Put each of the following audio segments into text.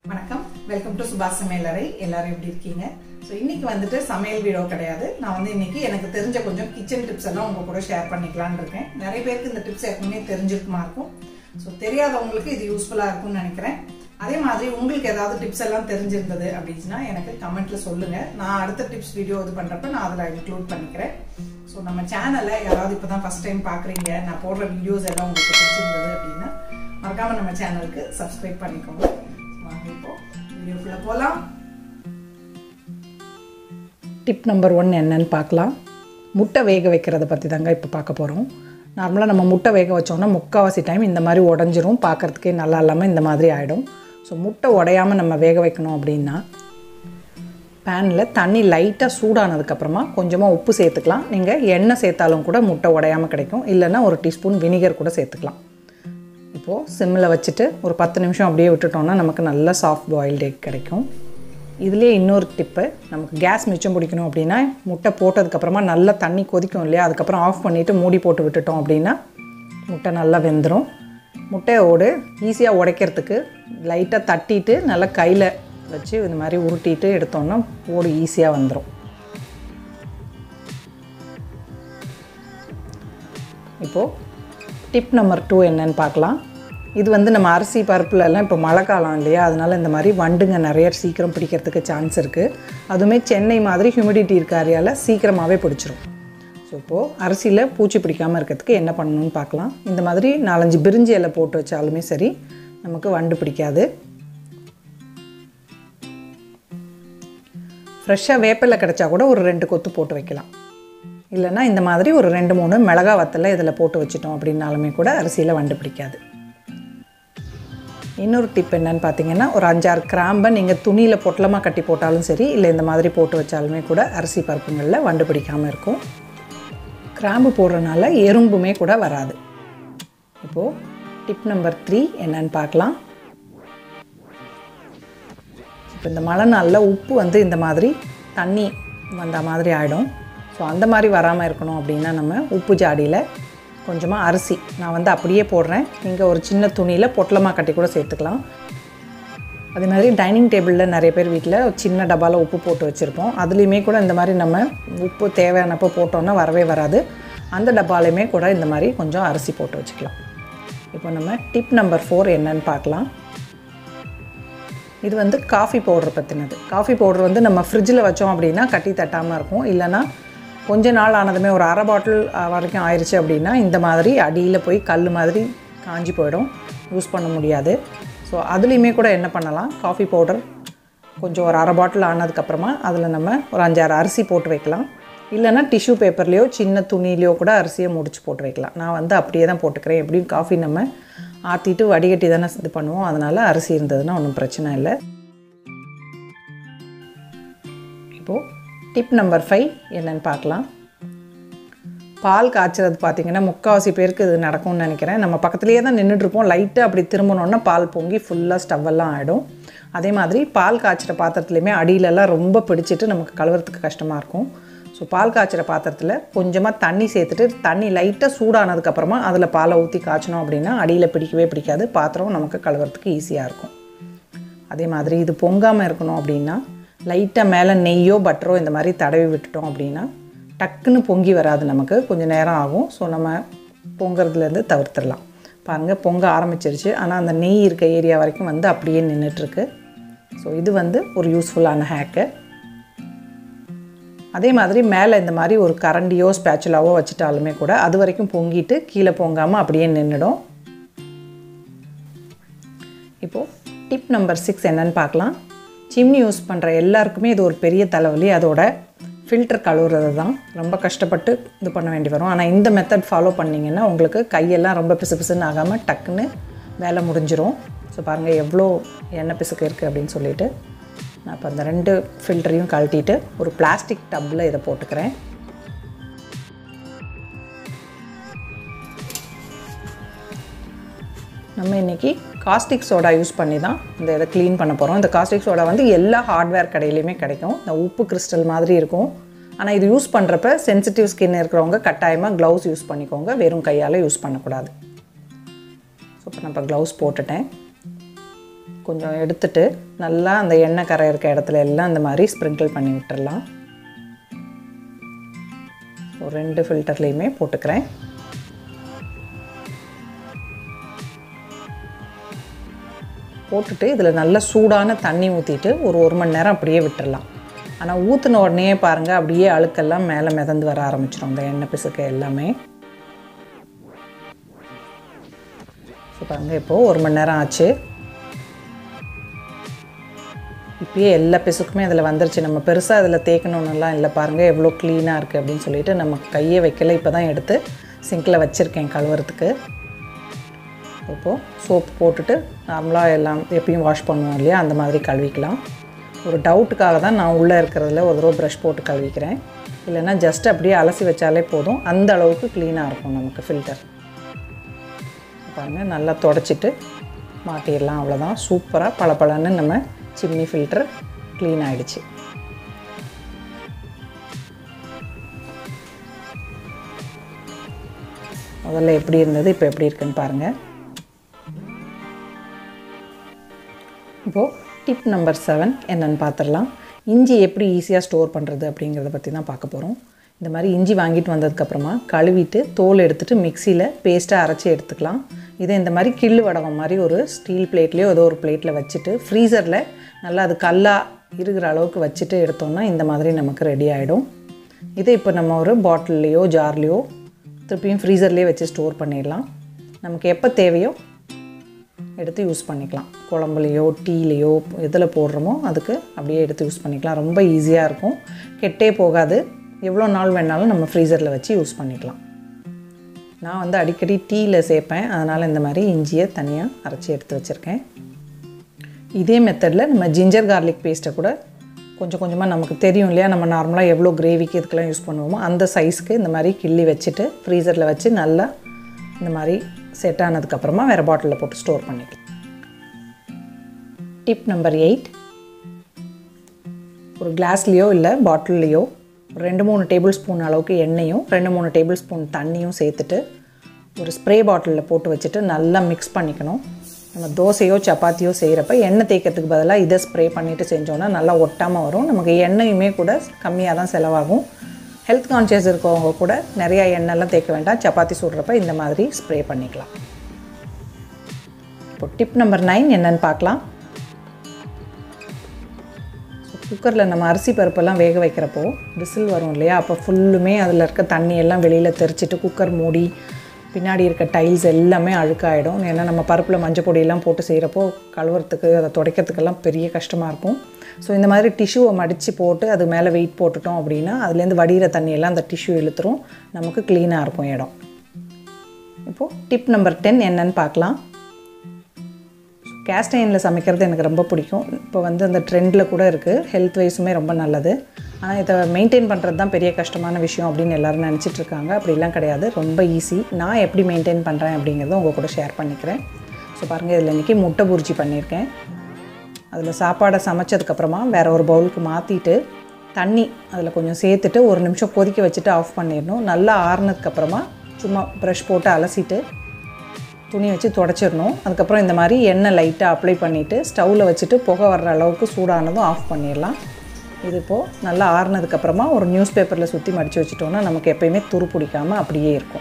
வணக்கம் welcome to சுபாஷ் சமையலறை எல்லாரும் எப்படி இருக்கீங்க ஸோ இன்னைக்கு வந்துட்டு சமையல் வீடியோ கிடையாது நான் வந்து இன்னைக்கு எனக்கு தெரிஞ்ச கொஞ்சம் கிச்சன் டிப்ஸ் எல்லாம் உங்க கூட ஷேர் பண்ணிக்கலாம்னு இருக்கேன் நிறைய பேருக்கு இந்த டிப்ஸ் ஏற்கனவே தெரிஞ்சிருக்குமா இருக்கும் ஸோ தெரியாதவங்களுக்கு இது யூஸ்ஃபுல்லாக இருக்கும்னு நினைக்கிறேன் அதே மாதிரி உங்களுக்கு ஏதாவது டிப்ஸ் எல்லாம் தெரிஞ்சிருந்தது அப்படின்னா எனக்கு கமெண்ட்ல சொல்லுங்க நான் அடுத்த டிப்ஸ் வீடியோ இது பண்றப்ப நான் அதில் இன்க்ளூட் பண்ணிக்கிறேன் ஸோ நம்ம சேனலை யாராவது இப்போ தான் ஃபர்ஸ்ட் டைம் பார்க்குறீங்க நான் போடுற வீடியோஸ் எல்லாம் உங்களுக்கு பிடிச்சிருந்தது அப்படின்னா மறக்காம நம்ம சேனலுக்கு சப்ஸ்கிரைப் பண்ணிக்கோங்க வாங்க இப்போ வீடியோக்குள்ள போகலாம் டிப் நம்பர் ஒன் என்னன்னு பார்க்கலாம் முட்டை வேக வைக்கிறத பற்றி தாங்க இப்போ பார்க்க போகிறோம் நார்மலாக நம்ம முட்டை வேக வச்சோம்னா முக்கால்வாசி டைம் இந்த மாதிரி உடஞ்சிரும் பார்க்குறதுக்கே நல்லா இல்லாமல் இந்த மாதிரி ஆகிடும் ஸோ முட்டை உடையாமல் நம்ம வேக வைக்கணும் அப்படின்னா பேனில் தண்ணி லைட்டாக சூடானதுக்கப்புறமா கொஞ்சமாக உப்பு சேர்த்துக்கலாம் நீங்கள் எண்ணெய் சேர்த்தாலும் கூட முட்டை உடையாமல் கிடைக்கும் இல்லைன்னா ஒரு டீஸ்பூன் வினிகர் கூட சேர்த்துக்கலாம் இப்போது சிம்மில் வச்சுட்டு ஒரு பத்து நிமிஷம் அப்படியே விட்டுட்டோம்னா நமக்கு நல்ல சாஃப்ட் பாயில்டு எக் கிடைக்கும் இதுலேயே இன்னொரு டிப்பு நமக்கு கேஸ் மிச்சம் பிடிக்கணும் அப்படின்னா முட்டை போட்டதுக்கப்புறமா நல்லா தண்ணி கொதிக்கும் இல்லையா அதுக்கப்புறம் ஆஃப் பண்ணிவிட்டு மூடி போட்டு விட்டுட்டோம் அப்படின்னா முட்டை நல்லா வெந்துடும் முட்டையோடு ஈஸியாக உடைக்கிறதுக்கு லைட்டாக தட்டிட்டு நல்லா கையில் வச்சு இந்த மாதிரி உருட்டிட்டு எடுத்தோம்னா ஓடு ஈஸியாக வந்துடும் இப்போது டிப் நம்பர் டூ என்னன்னு பார்க்கலாம் இது வந்து நம்ம அரிசி பருப்புல எல்லாம் இப்போ மழை காலம் இல்லையா அதனால் இந்த மாதிரி வண்டுங்க நிறைய சீக்கிரம் பிடிக்கிறதுக்கு சான்ஸ் இருக்குது அதுவுமே சென்னை மாதிரி ஹியூமிடிட்டி இருக்க ஏரியாவில் சீக்கிரமாகவே பிடிச்சிரும் ஸோ இப்போது அரிசியில் பூச்சி பிடிக்காமல் இருக்கிறதுக்கு என்ன பண்ணணும்னு பார்க்கலாம் இந்த மாதிரி நாலஞ்சு பிரிஞ்சி இலை போட்டு வச்சாலுமே சரி நமக்கு வண்டு பிடிக்காது ஃப்ரெஷ்ஷாக வேப்பிலை கிடச்சா கூட ஒரு ரெண்டு கொத்து போட்டு வைக்கலாம் இல்லைன்னா இந்த மாதிரி ஒரு ரெண்டு மூணு மிளகா வத்தலை இதில் போட்டு வச்சிட்டோம் அப்படின்னாலுமே கூட அரிசியில் வண்டு பிடிக்காது இன்னொரு டிப் என்னன்னு பார்த்தீங்கன்னா ஒரு அஞ்சாறு கிராம்பை நீங்கள் துணியில் பொட்டலமாக கட்டி போட்டாலும் சரி இல்லை இந்த மாதிரி போட்டு வச்சாலுமே கூட அரிசி பருப்புங்களில் வண்டு பிடிக்காமல் இருக்கும் கிராம்பு போடுறதுனால எறும்புமே கூட வராது இப்போது டிப் நம்பர் த்ரீ என்னன்னு பார்க்கலாம் இப்போ இந்த மழை நாளில் உப்பு வந்து இந்த மாதிரி தண்ணி வந்த மாதிரி ஆகிடும் ஸோ அந்த மாதிரி வராமல் இருக்கணும் அப்படின்னா நம்ம உப்பு ஜாடியில் கொஞ்சமாக அரிசி நான் வந்து அப்படியே போடுறேன் நீங்கள் ஒரு சின்ன துணியில் பொட்டலமாக கட்டி கூட சேர்த்துக்கலாம் அதே மாதிரி டைனிங் டேபிளில் நிறைய பேர் வீட்டில் சின்ன டப்பாவில் உப்பு போட்டு வச்சுருப்போம் அதுலேயுமே கூட இந்த மாதிரி நம்ம உப்பு தேவையானப்போ போட்டோன்னா வரவே வராது அந்த டப்பாலையுமே கூட இந்த மாதிரி கொஞ்சம் அரிசி போட்டு வச்சுக்கலாம் இப்போ நம்ம டிப் நம்பர் ஃபோர் என்னன்னு பார்க்கலாம் இது வந்து காஃபி பவுடர் பற்றினது காஃபி பவுடர் வந்து நம்ம ஃப்ரிட்ஜில் வச்சோம் அப்படின்னா கட்டி தட்டாமல் இருக்கும் இல்லைன்னா கொஞ்ச நாள் ஆனதுமே ஒரு அரை பாட்டில் வரைக்கும் ஆயிடுச்சு அப்படின்னா இந்த மாதிரி அடியில் போய் கல் மாதிரி காஞ்சி போயிடும் யூஸ் பண்ண முடியாது ஸோ அதுலேயுமே கூட என்ன பண்ணலாம் காஃபி பவுடர் கொஞ்சம் ஒரு அரை பாட்டில் ஆனதுக்கப்புறமா அதில் நம்ம ஒரு அஞ்சாறு அரிசி போட்டு வைக்கலாம் இல்லைன்னா டிஷ்யூ பேப்பர்லேயோ சின்ன துணிலேயோ கூட அரிசியை முடிச்சு போட்டு வைக்கலாம் நான் வந்து அப்படியே தான் போட்டுக்கிறேன் எப்படியும் காஃபி நம்ம ஆற்றிட்டு வடிகட்டி தானே இது பண்ணுவோம் அதனால் அரிசி இருந்ததுன்னா ஒன்றும் பிரச்சனை இல்லை இப்போது டிப் நம்பர் ஃபைவ் என்னென்னு பார்க்கலாம் பால் காய்ச்சறது பார்த்திங்கன்னா முக்கால்வாசி பேருக்கு இது நடக்கும்னு நினைக்கிறேன் நம்ம பக்கத்துலேயே தான் நின்றுட்டுருப்போம் லைட்டாக அப்படி திரும்பணுன்னா பால் பொங்கி ஃபுல்லாக ஸ்டவ்வெல்லாம் ஆகிடும் அதே மாதிரி பால் காய்ச்சிற பாத்திரத்துலையுமே அடியிலலாம் ரொம்ப பிடிச்சிட்டு நமக்கு கழுவுறதுக்கு கஷ்டமாக இருக்கும் ஸோ பால் காய்ச்சிற பாத்திரத்தில் கொஞ்சமாக தண்ணி சேர்த்துட்டு தண்ணி லைட்டாக சூடானதுக்கப்புறமா அதில் பாலை ஊற்றி காய்ச்சினோம் அப்படின்னா அடியில் பிடிக்கவே பிடிக்காது பாத்திரம் நமக்கு கழுவுறதுக்கு ஈஸியாக இருக்கும் அதே மாதிரி இது பொங்காமல் இருக்கணும் அப்படின்னா லைட்டாக மேலே நெய்யோ பட்டரோ இந்த மாதிரி தடவி விட்டுட்டோம் அப்படின்னா டக்குன்னு பொங்கி வராது நமக்கு கொஞ்சம் நேரம் ஆகும் ஸோ நம்ம பொங்குறதுலேருந்து தவிர்த்துடலாம் பாருங்கள் பொங்க ஆரம்பிச்சிருச்சு ஆனால் அந்த நெய் இருக்க ஏரியா வரைக்கும் வந்து அப்படியே நின்றுட்டுருக்கு ஸோ இது வந்து ஒரு யூஸ்ஃபுல்லான ஹேக்கு அதே மாதிரி மேலே இந்த மாதிரி ஒரு கரண்டியோ ஸ்பேச்சுலாவோ வச்சுட்டாலுமே கூட அது வரைக்கும் பொங்கிட்டு கீழே பொங்காமல் அப்படியே நின்றுடும் இப்போது டிப் நம்பர் சிக்ஸ் என்னன்னு பார்க்கலாம் சிம்னி யூஸ் பண்ணுற எல்லாருக்குமே இது ஒரு பெரிய தலைவலி அதோட ஃபில்டர் கழுவுறது தான் ரொம்ப கஷ்டப்பட்டு இது பண்ண வேண்டி வரும் ஆனால் இந்த மெத்தட் ஃபாலோ பண்ணிங்கன்னா உங்களுக்கு கையெல்லாம் ரொம்ப பிசு பிசுன்னு ஆகாமல் டக்குன்னு வேலை முடிஞ்சிரும் ஸோ பாருங்கள் எவ்வளோ எண்ணெய் பிசுக்கு இருக்குது அப்படின்னு சொல்லிட்டு நான் இப்போ அந்த ரெண்டு ஃபில்டரையும் கழட்டிட்டு ஒரு பிளாஸ்டிக் டப்பில் இதை போட்டுக்கிறேன் நம்ம இன்றைக்கி காஸ்டிக் சோடா யூஸ் பண்ணி தான் இந்த இதை க்ளீன் பண்ண போகிறோம் இந்த காஸ்டிக் சோடா வந்து எல்லா ஹார்ட்வேர் கடையிலையுமே கிடைக்கும் இந்த உப்பு கிறிஸ்டல் மாதிரி இருக்கும் ஆனால் இது யூஸ் பண்ணுறப்ப சென்சிட்டிவ் ஸ்கின் இருக்கிறவங்க கட்டாயமாக க்ளவுஸ் யூஸ் பண்ணிக்கோங்க வெறும் கையால் யூஸ் பண்ணக்கூடாது ஸோ இப்போ நான் இப்போ க்ளவுஸ் போட்டுட்டேன் கொஞ்சம் எடுத்துட்டு நல்லா அந்த எண்ணெய் கரை இருக்க இடத்துல எல்லாம் இந்த மாதிரி ஸ்ப்ரிங்கிள் பண்ணி விட்டுறலாம் ஒரு ரெண்டு ஃபில்டர்லேயுமே போட்டுக்கிறேன் போட்டுட்டு இதில் நல்ல சூடான தண்ணி ஊற்றிட்டு ஒரு ஒரு மணி நேரம் அப்படியே விட்டுறலாம் ஆனால் ஊற்றின உடனே பாருங்கள் அப்படியே அழுக்கெல்லாம் மேலே மிதந்து வர ஆரம்பிச்சிடும் அந்த எண்ணெய் பிசுக்கு எல்லாமே ஸோ பாருங்கள் இப்போது ஒரு மணி நேரம் ஆச்சு இப்பயே எல்லா பிசுக்குமே அதில் வந்துருச்சு நம்ம பெருசாக அதில் தேய்க்கணுன்னுலாம் இல்லை பாருங்கள் எவ்வளோ க்ளீனாக இருக்குது அப்படின்னு சொல்லிட்டு நம்ம கையை வைக்கல இப்போ தான் எடுத்து சிங்கில் வச்சுருக்கேன் கழுவுறதுக்கு இப்போது சோப் போட்டுட்டு நார்மலாக எல்லாம் எப்பயும் வாஷ் பண்ணுவோம் இல்லையா அந்த மாதிரி கழுவிக்கலாம் ஒரு டவுட்டுக்காக தான் நான் உள்ளே இருக்கிறதுல ஒரு தடவை ப்ரஷ் போட்டு கழுவிக்கிறேன் இல்லைன்னா ஜஸ்ட் அப்படியே அலசி வச்சாலே போதும் அந்த அளவுக்கு க்ளீனாக இருக்கும் நமக்கு ஃபில்டர் பாருங்கள் நல்லா தொடச்சிட்டு மாட்டிடலாம் அவ்வளோதான் சூப்பராக பளபளன்னு நம்ம சிம்னி ஃபில்டர் க்ளீன் ஆகிடுச்சு முதல்ல எப்படி இருந்தது இப்போ எப்படி இருக்குன்னு பாருங்கள் இப்போது டிப் நம்பர் செவன் என்னென்னு பார்த்துடலாம் இஞ்சி எப்படி ஈஸியாக ஸ்டோர் பண்ணுறது அப்படிங்கிறத பற்றி தான் பார்க்க போகிறோம் இந்த மாதிரி இஞ்சி வாங்கிட்டு வந்ததுக்கப்புறமா கழுவிட்டு தோல் எடுத்துகிட்டு மிக்சியில் பேஸ்ட்டாக அரைச்சி எடுத்துக்கலாம் இதை இந்த மாதிரி கிள்ளு வடகம் மாதிரி ஒரு ஸ்டீல் பிளேட்லேயோ ஏதோ ஒரு பிளேட்டில் வச்சுட்டு ஃப்ரீசரில் நல்லா அது கல்லாக இருக்கிற அளவுக்கு வச்சுட்டு எடுத்தோம்னா இந்த மாதிரி நமக்கு ரெடி ஆகிடும் இதை இப்போ நம்ம ஒரு பாட்டில்லையோ ஜார்லேயோ திருப்பியும் ஃப்ரீசர்லேயே வச்சு ஸ்டோர் பண்ணிடலாம் நமக்கு எப்போ தேவையோ எடுத்து யூஸ் பண்ணிக்கலாம் குழம்புலையோ டீலேயோ எதில் போடுறோமோ அதுக்கு அப்படியே எடுத்து யூஸ் பண்ணிக்கலாம் ரொம்ப ஈஸியாக இருக்கும் கெட்டே போகாது எவ்வளோ நாள் வேணாலும் நம்ம ஃப்ரீசரில் வச்சு யூஸ் பண்ணிக்கலாம் நான் வந்து அடிக்கடி டீயில் சேர்ப்பேன் அதனால் இந்த மாதிரி இஞ்சியை தனியாக அரைச்சி எடுத்து வச்சுருக்கேன் இதே மெத்தடில் நம்ம ஜிஞ்சர் கார்லிக் பேஸ்ட்டை கூட கொஞ்சம் கொஞ்சமாக நமக்கு தெரியும் இல்லையா நம்ம நார்மலாக எவ்வளோ கிரேவிக்கு இதுக்கெல்லாம் யூஸ் பண்ணுவோமோ அந்த சைஸ்க்கு இந்த மாதிரி கிள்ளி வச்சுட்டு ஃப்ரீசரில் வச்சு நல்லா இந்த மாதிரி செட் ஆனதுக்கப்புறமா வேறு பாட்டிலில் போட்டு ஸ்டோர் பண்ணிக்கலாம் டிப் நம்பர் எயிட் ஒரு கிளாஸ்லேயோ இல்லை பாட்டில்லையோ ஒரு ரெண்டு மூணு டேபிள் ஸ்பூன் அளவுக்கு எண்ணெயும் ரெண்டு மூணு டேபிள் ஸ்பூன் தண்ணியும் சேர்த்துட்டு ஒரு ஸ்ப்ரே பாட்டிலில் போட்டு வச்சுட்டு நல்லா மிக்ஸ் பண்ணிக்கணும் நம்ம தோசையோ சப்பாத்தியோ செய்கிறப்ப எண்ணெய் தேய்க்கிறதுக்கு பதிலாக இதை ஸ்ப்ரே பண்ணிவிட்டு செஞ்சோன்னா நல்லா ஒட்டாமல் வரும் நமக்கு எண்ணெயுமே கூட கம்மியாக தான் செலவாகும் ஹெல்த் கான்ஷியஸ் இருக்கவங்க கூட நிறையா எண்ணெய்லாம் தேய்க்க வேண்டாம் சப்பாத்தி சுடுறப்ப இந்த மாதிரி ஸ்ப்ரே பண்ணிக்கலாம் இப்போ டிப் நம்பர் நைன் என்னன்னு பார்க்கலாம் குக்கரில் நம்ம அரிசி பருப்பெல்லாம் வேக வைக்கிறப்போ விசில் வரும் இல்லையா அப்போ ஃபுல்லுமே அதில் இருக்க தண்ணி எல்லாம் வெளியில் தெரிச்சிட்டு குக்கர் மூடி பின்னாடி இருக்க டைல்ஸ் எல்லாமே அழுக்காயிடும் ஏன்னா நம்ம பருப்பில் மஞ்சள் பொடியெல்லாம் போட்டு செய்கிறப்போ கழுவுறதுக்கு அதை துடைக்கிறதுக்கெல்லாம் பெரிய கஷ்டமாக இருக்கும் ஸோ இந்த மாதிரி டிஷ்யூவை மடித்து போட்டு அது மேலே வெயிட் போட்டுட்டோம் அப்படின்னா அதுலேருந்து வடிகிற தண்ணியெல்லாம் அந்த டிஷ்யூ இழுத்துரும் நமக்கு க்ளீனாக இருக்கும் இடம் இப்போது டிப் நம்பர் டென் என்னன்னு பார்க்கலாம் கேஸ்டைனில் சமைக்கிறது எனக்கு ரொம்ப பிடிக்கும் இப்போ வந்து அந்த ட்ரெண்டில் கூட இருக்குது ஹெல்த் வைஸுமே ரொம்ப நல்லது ஆனால் இதை மெயின்டைன் பண்ணுறது தான் பெரிய கஷ்டமான விஷயம் அப்படின்னு எல்லோரும் நினச்சிட்டு இருக்காங்க அப்படிலாம் கிடையாது ரொம்ப ஈஸி நான் எப்படி மெயின்டைன் பண்ணுறேன் அப்படிங்கிறத உங்கள் கூட ஷேர் பண்ணிக்கிறேன் ஸோ பாருங்கள் இதில் இன்றைக்கி முட்டை பூர்ஜி பண்ணியிருக்கேன் அதில் சாப்பாடை சமைச்சதுக்கப்புறமா வேறு ஒரு பவுலுக்கு மாற்றிட்டு தண்ணி அதில் கொஞ்சம் சேர்த்துட்டு ஒரு நிமிஷம் கொதிக்க வச்சுட்டு ஆஃப் பண்ணிடணும் நல்லா ஆறுனதுக்கப்புறமா சும்மா ப்ரஷ் போட்டு அலசிட்டு துணி வச்சு தொடச்சிடணும் அதுக்கப்புறம் இந்த மாதிரி எண்ணெய் லைட்டாக அப்ளை பண்ணிவிட்டு ஸ்டவ்வில் வச்சுட்டு புகை வர்ற அளவுக்கு சூடானதும் ஆஃப் பண்ணிடலாம் இது இப்போது நல்லா ஆறுனதுக்கப்புறமா ஒரு நியூஸ் பேப்பரில் சுற்றி மடித்து வச்சுட்டோன்னா நமக்கு எப்பயுமே துரு பிடிக்காமல் அப்படியே இருக்கும்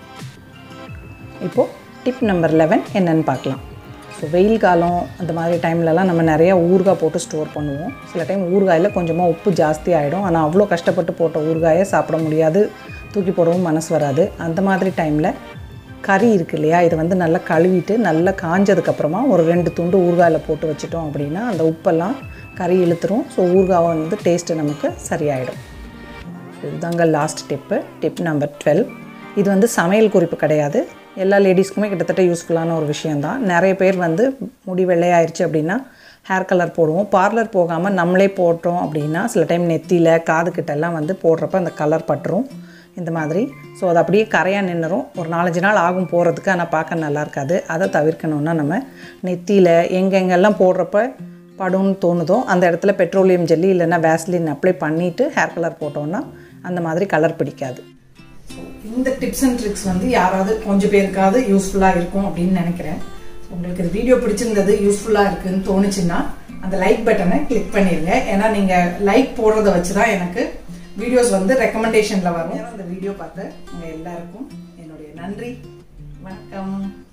இப்போது டிப் நம்பர் லெவன் என்னென்னு பார்க்கலாம் ஸோ வெயில் காலம் அந்த மாதிரி டைம்லலாம் நம்ம நிறையா ஊறுகாய் போட்டு ஸ்டோர் பண்ணுவோம் சில டைம் ஊறுகாயில் கொஞ்சமாக உப்பு ஜாஸ்தி ஆகிடும் ஆனால் அவ்வளோ கஷ்டப்பட்டு போட்ட ஊறுகாயை சாப்பிட முடியாது தூக்கி போடவும் மனசு வராது அந்த மாதிரி டைமில் கறி இருக்கு இல்லையா இதை வந்து நல்லா கழுவிட்டு நல்லா காஞ்சதுக்கப்புறமா ஒரு ரெண்டு துண்டு ஊறுகாயில் போட்டு வச்சிட்டோம் அப்படின்னா அந்த உப்பெல்லாம் கறி இழுத்துரும் ஸோ ஊறுகாய் வந்து டேஸ்ட்டு நமக்கு சரியாயிடும் இதுதாங்க last tip tip number twelve இது வந்து சமையல் குறிப்பு கிடையாது எல்லா லேடிஸ்க்குமே கிட்டத்தட்ட யூஸ்ஃபுல்லான ஒரு விஷயந்தான் நிறைய பேர் வந்து முடி வெள்ளையாயிருச்சு அப்படின்னா ஹேர் கலர் போடுவோம் பார்லர் போகாமல் நம்மளே போட்டோம் அப்படின்னா சில டைம் நெத்தியில் காது கிட்டெல்லாம் வந்து போடுறப்ப அந்த கலர் பட்டுரும் இந்த மாதிரி ஸோ அது அப்படியே கரையாக நின்றுரும் ஒரு நாலஞ்சு நாள் ஆகும் போகிறதுக்கு ஆனால் பார்க்க நல்லா இருக்காது அதை தவிர்க்கணுன்னா நம்ம நெத்தியில் எங்கெங்கெல்லாம் போடுறப்ப படும்னு தோணுதோ அந்த இடத்துல பெட்ரோலியம் ஜெல்லி இல்லைன்னா வேஸ்லின் அப்ளை பண்ணிவிட்டு ஹேர் கலர் போட்டோன்னா அந்த மாதிரி கலர் பிடிக்காது இந்த டிப்ஸ் அண்ட் ட்ரிக்ஸ் வந்து யாராவது கொஞ்சம் பேருக்காவது யூஸ்ஃபுல்லாக இருக்கும் அப்படின்னு நினைக்கிறேன் ஸோ உங்களுக்கு இந்த வீடியோ பிடிச்சிருந்தது யூஸ்ஃபுல்லாக இருக்குன்னு தோணுச்சுன்னா அந்த லைக் பட்டனை கிளிக் பண்ணிடுங்க ஏன்னா நீங்கள் லைக் போடுறத வச்சு தான் எனக்கு வீடியோஸ் வந்து ரெக்கமெண்டேஷனில் வரும் அந்த வீடியோ பார்த்த உங்கள் எல்லாருக்கும் என்னுடைய நன்றி வணக்கம்